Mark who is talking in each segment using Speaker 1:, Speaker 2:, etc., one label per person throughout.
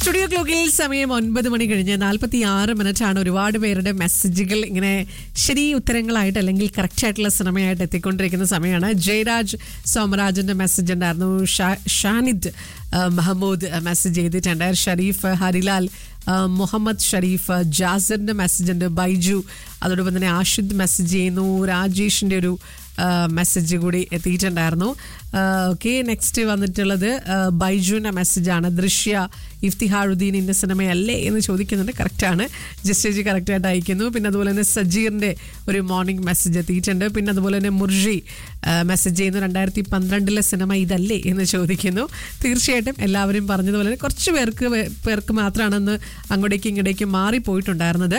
Speaker 1: studio ക്ലോക്കിൽ സമയം ഒൻപത് മണി കഴിഞ്ഞ് നാൽപ്പത്തി ആറ് മിനിറ്റ് ആണ് ഒരുപാട് പേരുടെ മെസ്സേജുകൾ ഇങ്ങനെ ശരി ഉത്തരങ്ങളായിട്ട് അല്ലെങ്കിൽ കറക്റ്റ് ആയിട്ടുള്ള സിനിമയായിട്ട് എത്തിക്കൊണ്ടിരിക്കുന്ന സമയമാണ് ജയരാജ് സോമരാജന്റെ മെസ്സേജ് ഉണ്ടായിരുന്നു ഷാ- ഷാനിദ് ആ, മഹമ്മൂദ് മെസ്സേജ് ചെയ്തിട്ടുണ്ട് ഷരീഫ് ഹരിലാൽ ആ, മുഹമ്മദ് ഷരീഫ് ജാസിറിന്റെ മെസ്സേജ് ഉണ്ട് ബൈജു അതോടൊപ്പം തന്നെ ആഷിദ് മെസ്സേജ് ചെയ്യുന്നു രാജേഷിന്റെ ഒരു മെസ്സേജ് കൂടി എത്തിയിട്ടുണ്ടായിരുന്നു ഓക്കെ നെക്സ്റ്റ് വന്നിട്ടുള്ളത് ആ, ബൈജുവിൻ്റെ മെസ്സേജാണ് ദൃശ്യ ഇഫ്തിഹാറുദ്ദീൻ ഇന്ന സിനിമയല്ലേ എന്ന് ചോദിക്കുന്നുണ്ട് കറക്റ്റാണ് ജസ്റ്റേജ് കറക്റ്റായിട്ട് അയക്കുന്നു പിന്നെ അതുപോലെ തന്നെ സജീറിൻ്റെ ഒരു മോർണിംഗ് മെസ്സേജ് എത്തിയിട്ടുണ്ട് പിന്നെ അതുപോലെ തന്നെ മുർജി മെസ്സേജ് ചെയ്യുന്നു രണ്ടായിരത്തി പന്ത്രണ്ടിലെ സിനിമ ഇതല്ലേ എന്ന് ചോദിക്കുന്നു തീർച്ചയായിട്ടും എല്ലാവരും പറഞ്ഞതുപോലെ തന്നെ കുറച്ച് പേർക്ക് വേ- പേർക്ക് മാത്രമാണെന്ന് അങ്ങോട്ടേക്കും ഇങ്ങോട്ടേക്കും മാറിപ്പോയിട്ടുണ്ടായിരുന്നത്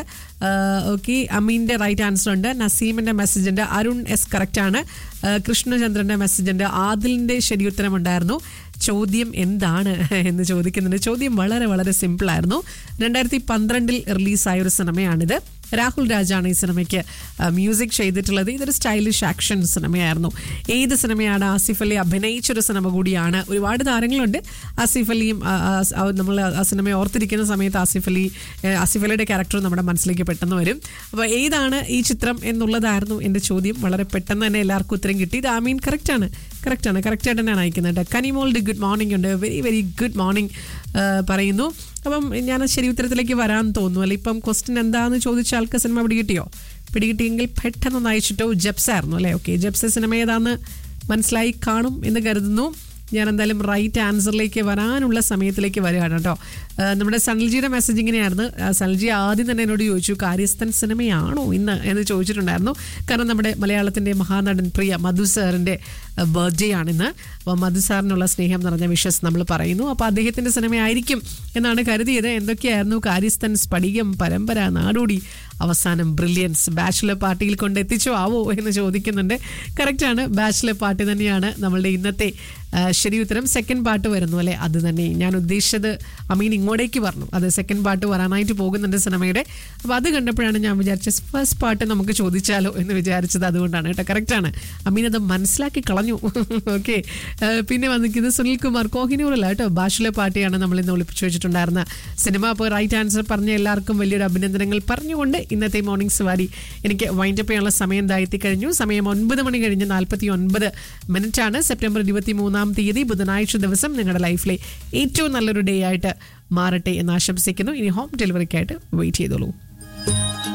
Speaker 1: ഓക്കെ അമീൻ്റെ റൈറ്റ് ആൻസർ ഉണ്ട് നസീമിൻ്റെ മെസ്സേജ് ഉണ്ട് അരുൺ എസ് കറക്റ്റ് ആണ് ആ, കൃഷ്ണചന്ദ്രൻ്റെ മെസ്സേജ് ഉണ്ട് ആദിലിൻ്റെ ശരിയുത്തരം ഉണ്ടായിരുന്നു ചോദ്യം എന്താണ് എന്ന് ചോദിക്കുന്നുണ്ട് ചോദ്യം വളരെ വളരെ സിമ്പിൾ ആയിരുന്നു രണ്ടായിരത്തി പന്ത്രണ്ടിൽ റിലീസായ ഒരു സിനിമയാണിത് രാഹുൽ രാജാണ് ഈ സിനിമയ്ക്ക് മ്യൂസിക് ചെയ്തിട്ടുള്ളത് ഇതൊരു സ്റ്റൈലിഷ് ആക്ഷൻ സിനിമയായിരുന്നു ഏത് സിനിമയാണ് ആസിഫ് അലി അഭിനയിച്ചൊരു സിനിമ കൂടിയാണ് ഒരുപാട് താരങ്ങളുണ്ട് ആസിഫ് അലിയും ആ, ആ, ആ, നമ്മൾ ആ സിനിമ ഓർത്തിരിക്കുന്ന സമയത്ത് ആസിഫ് അലി ഏ, ആസിഫ് അലിയുടെ ക്യാരക്ടർ നമ്മുടെ മനസ്സിലേക്ക് പെട്ടെന്ന് വരും അപ്പോൾ ഏതാണ് ഈ ചിത്രം എന്നുള്ളതായിരുന്നു എൻ്റെ ചോദ്യം വളരെ പെട്ടെന്ന് തന്നെ എല്ലാവർക്കും ഉത്തരം കിട്ടി ഇത് ആമീൻ കറക്റ്റാണ് കറക്റ്റാണ് കറക്റ്റായിട്ട് തന്നെയാണ് അയക്കുന്നത് കനിമോളുടെ ഗുഡ് മോർണിംഗ് ഉണ്ട് വെരി വെരി ഗുഡ് മോർണിംഗ് പറയുന്നു അപ്പം ഞാൻ ശരി ഉത്തരത്തിലേക്ക് വരാൻ തോന്നുന്നു അല്ല ഇപ്പം ക്വസ്റ്റ്യൻ എന്താണെന്ന് ചോദിച്ച ആൾക്ക് സിനിമ പിടികിട്ടിയോ പിടികിട്ടിയെങ്കിൽ പെട്ടെന്ന് അയച്ചിട്ടോ ജബ്സ് ആയിരുന്നു അല്ലേ ഓക്കെ ജബ്സ് സിനിമ ഏതാന്ന് മനസ്സിലായി കാണും എന്ന് കരുതുന്നു ഞാൻ എന്തായാലും റൈറ്റ് ആൻസറിലേക്ക് വരാനുള്ള സമയത്തിലേക്ക് വരികയാണ് കേട്ടോ ആ, നമ്മുടെ സനൽജിയുടെ മെസ്സേജ് ഇങ്ങനെയായിരുന്നു ആ, സനൽജി ആദ്യം തന്നെ എന്നോട് ചോദിച്ചു കാര്യസ്ഥൻ സിനിമയാണോ ഇന്ന് എന്ന് ചോദിച്ചിട്ടുണ്ടായിരുന്നു കാരണം നമ്മുടെ മലയാളത്തിൻ്റെ മഹാനടൻ പ്രിയ മധു സാറിൻ്റെ ബർത്ത്ഡേ ആണിന്ന് അപ്പോൾ മധു സാറിനുള്ള സ്നേഹം നിറഞ്ഞ വിഷസ് നമ്മൾ പറയുന്നു അപ്പോൾ അദ്ദേഹത്തിൻ്റെ സിനിമയായിരിക്കും എന്നാണ് കരുതിയത് എന്തൊക്കെയായിരുന്നു കാര്യസ്ഥൻ സ്ഫടികം പരമ്പര നാടോടി അവസാനം ബ്രില്യൻസ് ബാച്ചിലർ പാർട്ടിയിൽ കൊണ്ട് എത്തിച്ചോ ആവോ എന്ന് ചോദിക്കുന്നുണ്ട് കറക്റ്റാണ് ബാച്ചിലർ പാർട്ടി തന്നെയാണ് നമ്മളുടെ ഇന്നത്തെ ആ, ശരി ഉത്തരം സെക്കൻഡ് പാട്ട് വരുന്നു അല്ലേ അത് തന്നെ ഞാൻ ഉദ്ദേശിച്ചത് അമീൻ ഇങ്ങോട്ടേക്ക് പറഞ്ഞു അത് സെക്കൻഡ് പാട്ട് വരാനായിട്ട് പോകുന്നുണ്ട് സിനിമയുടെ അപ്പോൾ അത് കണ്ടപ്പോഴാണ് ഞാൻ വിചാരിച്ചത് ഫസ്റ്റ് പാട്ട് നമുക്ക് ചോദിച്ചാലോ എന്ന് വിചാരിച്ചത് അതുകൊണ്ടാണ് കേട്ടോ കറക്റ്റാണ് അമീൻ അത് മനസ്സിലാക്കി കളഞ്ഞു ഓക്കെ പിന്നെ വന്നിരിക്കുന്നത് സുനിൽ കുമാർ കോഹിനൂറല്ല കേട്ടോ ബാഷിലെ പാർട്ടിയാണ് നമ്മൾ ഇന്ന് ഒളിപ്പിച്ചു വെച്ചിട്ടുണ്ടായിരുന്ന സിനിമ അപ്പോൾ റൈറ്റ് ആൻസർ പറഞ്ഞ എല്ലാവർക്കും വലിയൊരു അഭിനന്ദനങ്ങൾ പറഞ്ഞുകൊണ്ട് ഇന്നത്തെ മോർണിംഗ് സവാരി എനിക്ക് വൈൻഡപ്പ് ചെയ്യാനുള്ള സമയം താഴ്ത്തി കഴിഞ്ഞു സമയം ഒൻപത് മണി കഴിഞ്ഞ് നാൽപ്പത്തി ഒൻപത് മിനിറ്റ് ആണ് സെപ്റ്റംബർ ഇരുപത്തി മൂന്നാം തീയതി ബുധനാഴ്ച ദിവസം നിങ്ങളുടെ ലൈഫിലെ ഏറ്റവും നല്ലൊരു ഡേ ആയിട്ട് മാറട്ടെ എന്ന് ആശംസിക്കുന്നു ഇനി ഹോം ഡെലിവറിക്കായിട്ട് വെയിറ്റ് ചെയ്തോളൂ